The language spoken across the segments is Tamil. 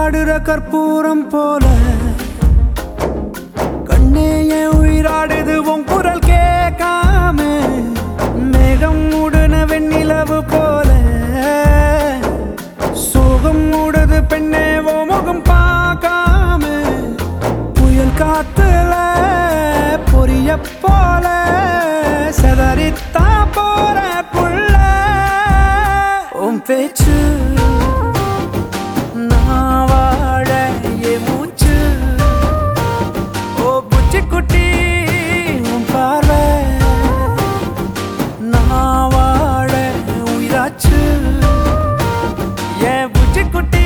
வாடுற கற்பூரம் போல கண்ணே என் உயிராடுது உன் குரல் கேட்காம மேகம் மூடுன வெண்ணிலவு போல சோகம் மூடுது பெண்ணே ஓ முகம் பார்க்காம புயல் காத்துல பொரிய போல செதறித்தா போற புள்ள உன் பேச்சு நான் வாழ என் மூச்சு ஓ புச்சி குட்டி உன் பார்வை நான் வாழ உயிராச்சு என் புச்சி குட்டி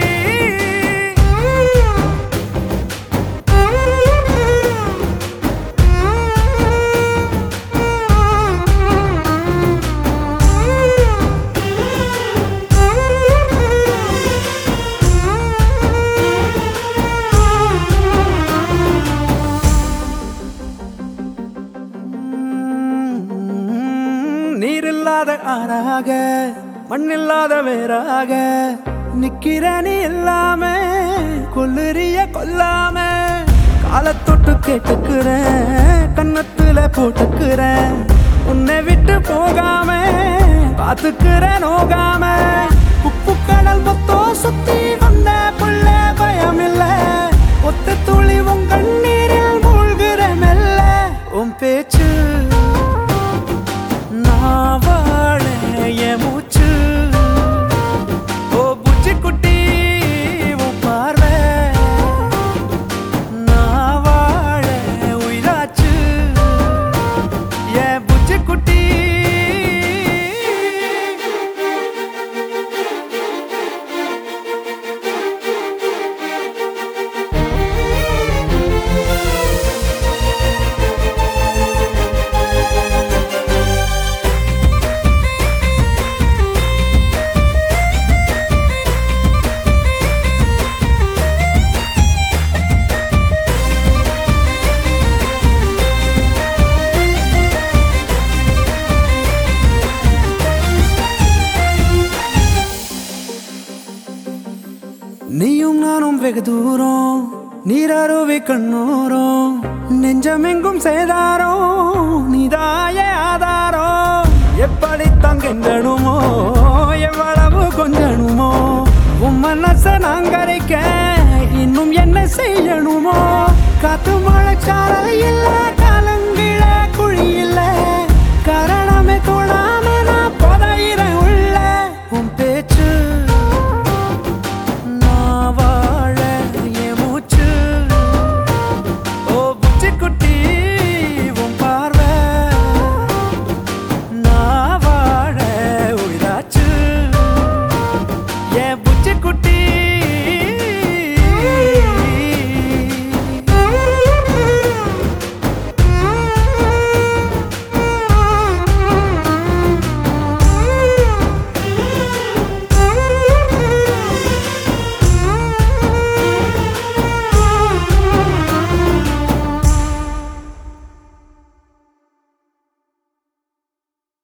நீரில்லாத ஆறாக மண்ணில்லாத வேறாக நிக்கிற நீ இல்லாம கொல்லுறிய கொல்லாம காலத்தொட்டு கேட்டுக்கிறேன் கண்ணத்துல போட்டுக்கிறேன் உன்னை விட்டு போகாம பாத்துக்கிறேன் நோகாம உப்பு கடல் மொத்தம் சுத்தி வந்த புள்ள பயம் இல்ல ஒத்த துளி உன் கண்ணீரில் மூழ்கிற மெல்ல உன் பேச்சு நான் வாழ என் மூச்சு ஓ புச்சி குட்டி உன் பார்வை நான் வாழ உயிராச்சு என் புச்சி குட்டி நீயும் நானும் வெகு தூரம் நீரருவி கண்ணூரம் நெஞ்சமெங்கும் சேதாரோ நீதாய ஆதாரோ எப்படி தங்கெண்டனுமோ எவ்வளவு கொஞ்சணுமோ உன் மனச நாங்கரைக்க இன்னும் என்ன செய்யணுமோ காத்து மழைச்சார இல்ல